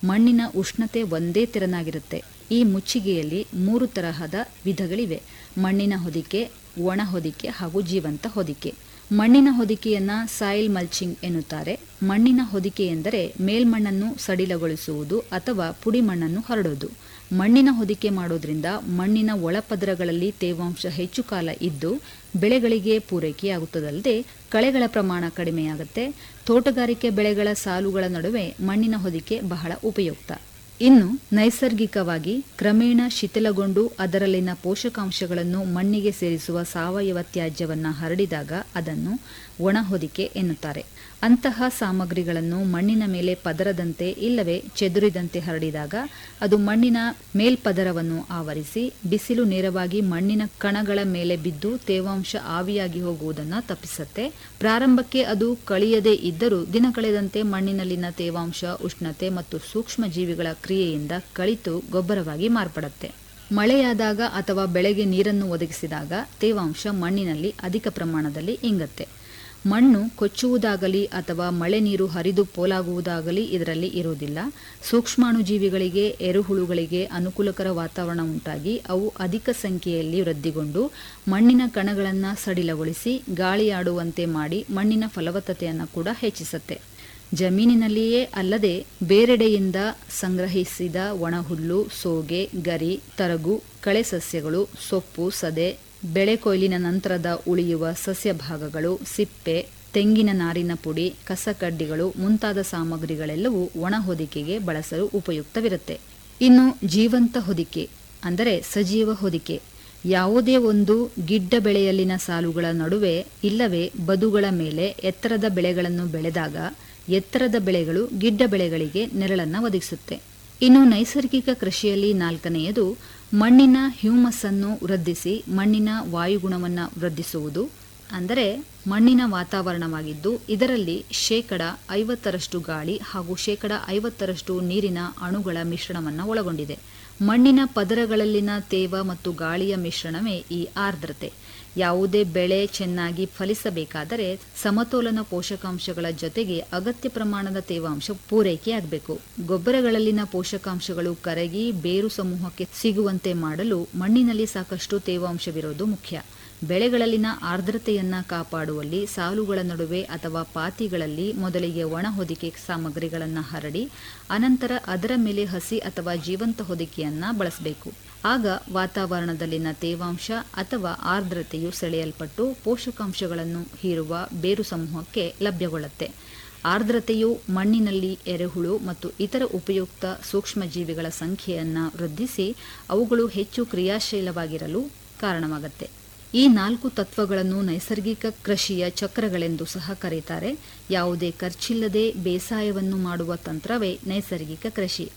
ಮಣ್ಣಿನ ಉಷ್ಣತೆ ಒಂದೇ ತೆರನಾಗಿರುತ್ತೆ ಈ ಮುಚ್ಚಿಗೆಯಲ್ಲಿ ಮೂರು ತರಹದ ವಿಧಗಳಿವೆ ಮಣ್ಣಿನ ಹೊದಿಕೆ ಒಣ ಹೊದಿಕೆ ಹಾಗೂ ಜೀವಂತ ಹೊದಿಕೆ ಮಣ್ಣಿನ ಹೊದಿಕೆಯನ್ನ ಸಾಯಿಲ್ ಮಲ್ಚಿಂಗ್ ಎನ್ನುತ್ತಾರೆ ಮಣ್ಣಿನ ಹೊದಿಕೆ ಎಂದರೆ ಮೇಲ್ಮಣ್ಣನ್ನು ಸಡಿಲಗೊಳಿಸುವುದು ಅಥವಾ ಪುಡಿ ಮಣ್ಣನ್ನು ಹರಡೋದು ಮಣ್ಣಿನ ಹೊದಿಕೆ ಮಾಡೋದ್ರಿಂದ ಮಣ್ಣಿನ ಒಳಪದರಗಳಲ್ಲಿ ತೇವಾಂಶ ಹೆಚ್ಚು ಕಾಲ ಇದ್ದು ಬೆಳೆಗಳಿಗೆ ಪೂರೈಕೆಯಾಗುತ್ತದಲ್ಲದೆ ಕಳೆಗಳ ಪ್ರಮಾಣ ಕಡಿಮೆಯಾಗುತ್ತೆ ತೋಟಗಾರಿಕೆ ಬೆಳೆಗಳ ಸಾಲುಗಳ ನಡುವೆ ಮಣ್ಣಿನ ಹೊದಿಕೆ ಬಹಳ ಉಪಯುಕ್ತ ಇನ್ನು ನೈಸರ್ಗಿಕವಾಗಿ ಕ್ರಮೇಣ ಶಿಥಿಲಗೊಂಡು ಅದರಲ್ಲಿನ ಪೋಷಕಾಂಶಗಳನ್ನು ಮಣ್ಣಿಗೆ ಸೇರಿಸುವ ಸಾವಯವ ತ್ಯಾಜ್ಯವನ್ನ ಹರಡಿದಾಗ ಅದನ್ನು ಒಣ ಹೊದಿಕೆ ಎನ್ನುತ್ತಾರೆ ಅಂತಹ ಸಾಮಗ್ರಿಗಳನ್ನು ಮಣ್ಣಿನ ಮೇಲೆ ಪದರದಂತೆ ಇಲ್ಲವೇ ಚೆದುರಿದಂತೆ ಹರಡಿದಾಗ ಅದು ಮಣ್ಣಿನ ಮೇಲ್ಪದರವನ್ನು ಆವರಿಸಿ ಬಿಸಿಲು ನೇರವಾಗಿ ಮಣ್ಣಿನ ಕಣಗಳ ಮೇಲೆ ಬಿದ್ದು ತೇವಾಂಶ ಆವಿಯಾಗಿ ಹೋಗುವುದನ್ನು ತಪ್ಪಿಸುತ್ತೆ ಪ್ರಾರಂಭಕ್ಕೆ ಅದು ಕಳಿಯದೇ ಇದ್ದರೂ ದಿನ ಕಳೆದಂತೆ ಮಣ್ಣಿನಲ್ಲಿನ ತೇವಾಂಶ ಉಷ್ಣತೆ ಮತ್ತು ಸೂಕ್ಷ್ಮ ಜೀವಿಗಳ ಕ್ರಿಯೆಯಿಂದ ಕಳಿತು ಗೊಬ್ಬರವಾಗಿ ಮಾರ್ಪಡುತ್ತೆ ಮಳೆಯಾದಾಗ ಅಥವಾ ಬೆಳೆಗೆ ನೀರನ್ನು ಒದಗಿಸಿದಾಗ ತೇವಾಂಶ ಮಣ್ಣಿನಲ್ಲಿ ಅಧಿಕ ಪ್ರಮಾಣದಲ್ಲಿ ಇಂಗತ್ತೆ ಮಣ್ಣು ಕೊಚ್ಚುವುದಾಗಲಿ ಅಥವಾ ಮಳೆ ನೀರು ಹರಿದು ಪೋಲಾಗುವುದಾಗಲಿ ಇದರಲ್ಲಿ ಇರುವುದಿಲ್ಲ ಸೂಕ್ಷ್ಮಾಣುಜೀವಿಗಳಿಗೆ ಎರುಹುಳುಗಳಿಗೆ ಅನುಕೂಲಕರ ವಾತಾವರಣ ಉಂಟಾಗಿ ಅವು ಅಧಿಕ ಸಂಖ್ಯೆಯಲ್ಲಿ ವೃದ್ಧಿಗೊಂಡು ಮಣ್ಣಿನ ಕಣಗಳನ್ನು ಸಡಿಲಗೊಳಿಸಿ ಗಾಳಿಯಾಡುವಂತೆ ಮಾಡಿ ಮಣ್ಣಿನ ಫಲವತ್ತತೆಯನ್ನು ಕೂಡ ಹೆಚ್ಚಿಸುತ್ತೆ ಜಮೀನಿನಲ್ಲಿಯೇ ಅಲ್ಲದೆ ಬೇರೆಡೆಯಿಂದ ಸಂಗ್ರಹಿಸಿದ ಒಣಹುಲ್ಲು ಸೋಗೆ ಗರಿ ತರಗು ಕಳೆ ಸಸ್ಯಗಳು ಸೊಪ್ಪು ಸದೆ ಬೆಳೆ ಕೊಯ್ಲಿನ ನಂತರದ ಉಳಿಯುವ ಸಸ್ಯ ಭಾಗಗಳು ಸಿಪ್ಪೆ ತೆಂಗಿನ ನಾರಿನ ಪುಡಿ ಕಸಕಡ್ಡಿಗಳು ಮುಂತಾದ ಸಾಮಗ್ರಿಗಳೆಲ್ಲವೂ ಒಣ ಹೊದಿಕೆಗೆ ಬಳಸಲು ಉಪಯುಕ್ತವಿರುತ್ತೆ ಇನ್ನು ಜೀವಂತ ಹೊದಿಕೆ ಅಂದರೆ ಸಜೀವ ಹೊದಿಕೆ ಯಾವುದೇ ಒಂದು ಗಿಡ್ಡ ಬೆಳೆಯಲ್ಲಿನ ಸಾಲುಗಳ ನಡುವೆ ಇಲ್ಲವೇ ಬದುಗಳ ಮೇಲೆ ಎತ್ತರದ ಬೆಳೆಗಳನ್ನು ಬೆಳೆದಾಗ ಎತ್ತರದ ಬೆಳೆಗಳು ಗಿಡ್ಡ ಬೆಳೆಗಳಿಗೆ ನೆರಳನ್ನು ಒದಗಿಸುತ್ತೆ ಇನ್ನು ನೈಸರ್ಗಿಕ ಕೃಷಿಯಲ್ಲಿ ನಾಲ್ಕನೆಯದು ಮಣ್ಣಿನ ಹ್ಯೂಮಸ್ ಅನ್ನು ವೃದ್ಧಿಸಿ ಮಣ್ಣಿನ ವಾಯುಗುಣವನ್ನು ವೃದ್ಧಿಸುವುದು ಅಂದರೆ ಮಣ್ಣಿನ ವಾತಾವರಣವಾಗಿದ್ದು ಇದರಲ್ಲಿ ಶೇಕಡ ಐವತ್ತರಷ್ಟು ಗಾಳಿ ಹಾಗೂ ಶೇಕಡ ಐವತ್ತರಷ್ಟು ನೀರಿನ ಅಣುಗಳ ಮಿಶ್ರಣವನ್ನು ಒಳಗೊಂಡಿದೆ ಮಣ್ಣಿನ ಪದರಗಳಲ್ಲಿನ ತೇವ ಮತ್ತು ಗಾಳಿಯ ಮಿಶ್ರಣವೇ ಈ ಆರ್ದ್ರತೆ ಯಾವುದೇ ಬೆಳೆ ಚೆನ್ನಾಗಿ ಫಲಿಸಬೇಕಾದರೆ ಸಮತೋಲನ ಪೋಷಕಾಂಶಗಳ ಜೊತೆಗೆ ಅಗತ್ಯ ಪ್ರಮಾಣದ ತೇವಾಂಶ ಪೂರೈಕೆಯಾಗಬೇಕು ಗೊಬ್ಬರಗಳಲ್ಲಿನ ಪೋಷಕಾಂಶಗಳು ಕರಗಿ ಬೇರು ಸಮೂಹಕ್ಕೆ ಸಿಗುವಂತೆ ಮಾಡಲು ಮಣ್ಣಿನಲ್ಲಿ ಸಾಕಷ್ಟು ತೇವಾಂಶವಿರೋದು ಮುಖ್ಯ ಬೆಳೆಗಳಲ್ಲಿನ ಆರ್ದ್ರತೆಯನ್ನ ಕಾಪಾಡುವಲ್ಲಿ ಸಾಲುಗಳ ನಡುವೆ ಅಥವಾ ಪಾತಿಗಳಲ್ಲಿ ಮೊದಲಿಗೆ ಒಣ ಹೊದಿಕೆ ಸಾಮಗ್ರಿಗಳನ್ನು ಹರಡಿ ಅನಂತರ ಅದರ ಮೇಲೆ ಹಸಿ ಅಥವಾ ಜೀವಂತ ಹೊದಿಕೆಯನ್ನ ಬಳಸಬೇಕು ಆಗ ವಾತಾವರಣದಲ್ಲಿನ ತೇವಾಂಶ ಅಥವಾ ಆರ್ದ್ರತೆಯು ಸೆಳೆಯಲ್ಪಟ್ಟು ಪೋಷಕಾಂಶಗಳನ್ನು ಹೀರುವ ಬೇರು ಸಮೂಹಕ್ಕೆ ಲಭ್ಯಗೊಳ್ಳುತ್ತೆ ಆರ್ದ್ರತೆಯು ಮಣ್ಣಿನಲ್ಲಿ ಎರೆಹುಳು ಮತ್ತು ಇತರ ಉಪಯುಕ್ತ ಸೂಕ್ಷ್ಮಜೀವಿಗಳ ಸಂಖ್ಯೆಯನ್ನು ವೃದ್ಧಿಸಿ ಅವುಗಳು ಹೆಚ್ಚು ಕ್ರಿಯಾಶೀಲವಾಗಿರಲು ಕಾರಣವಾಗುತ್ತೆ ಈ ನಾಲ್ಕು ತತ್ವಗಳನ್ನು ನೈಸರ್ಗಿಕ ಕೃಷಿಯ ಚಕ್ರಗಳೆಂದು ಸಹ ಕರೀತಾರೆ ಯಾವುದೇ ಖರ್ಚಿಲ್ಲದೆ ಬೇಸಾಯವನ್ನು ಮಾಡುವ ತಂತ್ರವೇ ನೈಸರ್ಗಿಕ ಕೃಷಿ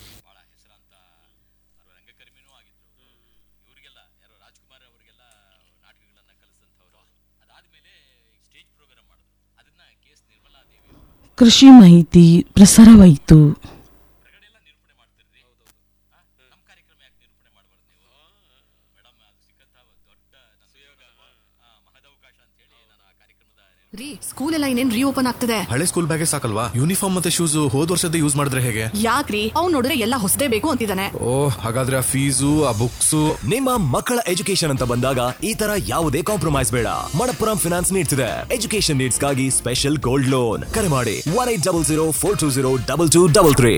ಕೃಷಿ ಮಾಹಿತಿ ಪ್ರಸಾರವಾಯಿತು ರೀ ಸ್ಕೂಲ್ ಎಲ್ಲ ಇನ್ನೇನ್ ರೀಓಪನ್ ಆಗ್ತದೆ ಹಳೆ ಸ್ಕೂಲ್ ಬ್ಯಾಗೆ ಸಾಕಲ್ವಾ ಯೂನಿಫಾರ್ಮ್ ಮತ್ತೆ ಶೂಸ್ ಹೋದ್ ವರ್ಷದ ಯೂಸ್ ಮಾಡಿದ್ರೆ ಹೇಗೆ ಯಾಕ್ರಿ ಅವ್ನು ನೋಡಿದ್ರೆ ಎಲ್ಲ ಹೊಸದೇ ಬೇಕು ಅಂತಿದ್ದಾನೆ ಓ ಹಾಗಾದ್ರೆ ಆ ಫೀಸು ಆ ಬುಕ್ಸು ನಿಮ್ಮ ಮಕ್ಕಳ ಎಜುಕೇಶನ್ ಅಂತ ಬಂದಾಗ ಈ ತರ ಯಾವುದೇ ಕಾಂಪ್ರಮೈಸ್ ಬೇಡ ಮಣಪ್ಪುರಂ ಫಿನಾನ್ಸ್ ನೀಡ್ತಿದೆ ಎಜುಕೇಶನ್ ನೀಡ್ಸ್ಗಾಗಿ ಸ್ಪೆಷಲ್ ಗೋಲ್ಡ್ ಲೋನ್ ಕರೆ ಮಾಡಿ one eight double zero four two zero double two double three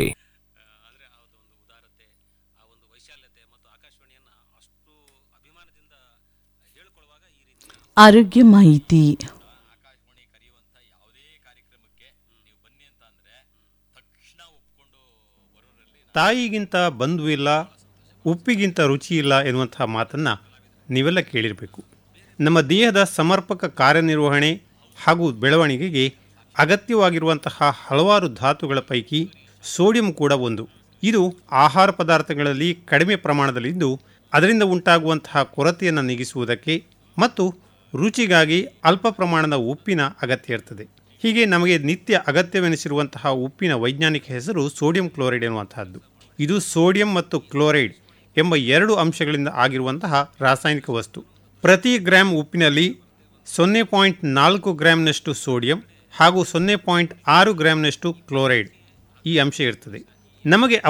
ಆರೋಗ್ಯ ಮಾಹಿತಿ ತಾಯಿಗಿಂತ ಬಂಧು ಇಲ್ಲ ಉಪ್ಪಿಗಿಂತ ರುಚಿ ಇಲ್ಲ ಎನ್ನುವಂತಹ ಮಾತನ್ನು ನೀವೆಲ್ಲ ಕೇಳಿರಬೇಕು ನಮ್ಮ ದೇಹದ ಸಮರ್ಪಕ ಕಾರ್ಯನಿರ್ವಹಣೆ ಹಾಗೂ ಬೆಳವಣಿಗೆಗೆ ಅಗತ್ಯವಾಗಿರುವಂತಹ ಹಲವಾರು ಧಾತುಗಳ ಪೈಕಿ ಸೋಡಿಯಂ ಕೂಡ ಒಂದು ಇದು ಆಹಾರ ಪದಾರ್ಥಗಳಲ್ಲಿ ಕಡಿಮೆ ಪ್ರಮಾಣದಲ್ಲಿದ್ದು ಅದರಿಂದ ಉಂಟಾಗುವಂತಹ ಕೊರತೆಯನ್ನು ನೀಗಿಸುವುದಕ್ಕೆ ಮತ್ತು ರುಚಿಗಾಗಿ ಅಲ್ಪ ಪ್ರಮಾಣದ ಉಪ್ಪಿನ ಅಗತ್ಯ ಇರ್ತದೆ ಹೀಗೆ ನಮಗೆ ನಿತ್ಯ ಅಗತ್ಯವೆನಿಸಿರುವಂತಹ ಉಪ್ಪಿನ ವೈಜ್ಞಾನಿಕ ಹೆಸರು ಸೋಡಿಯಂ ಕ್ಲೋರೈಡ್ ಎನ್ನುವಂತಹದ್ದು ಇದು ಸೋಡಿಯಂ ಮತ್ತು ಕ್ಲೋರೈಡ್ ಎಂಬ ಎರಡು ಅಂಶಗಳಿಂದ ಆಗಿರುವಂತಹ ರಾಸಾಯನಿಕ ವಸ್ತು ಪ್ರತಿ ಗ್ರಾಂ ಉಪ್ಪಿನಲ್ಲಿ ಸೊನ್ನೆ ಪಾಯಿಂಟ್ ನಾಲ್ಕು ಗ್ರಾಂನಷ್ಟು ಸೋಡಿಯಂ ಹಾಗೂ ಸೊನ್ನೆ ಪಾಯಿಂಟ್ ಆರು ಗ್ರಾಂನಷ್ಟು ಕ್ಲೋರೈಡ್ ಈ ಅಂಶ ಇರ್ತದೆ ನಮಗೆ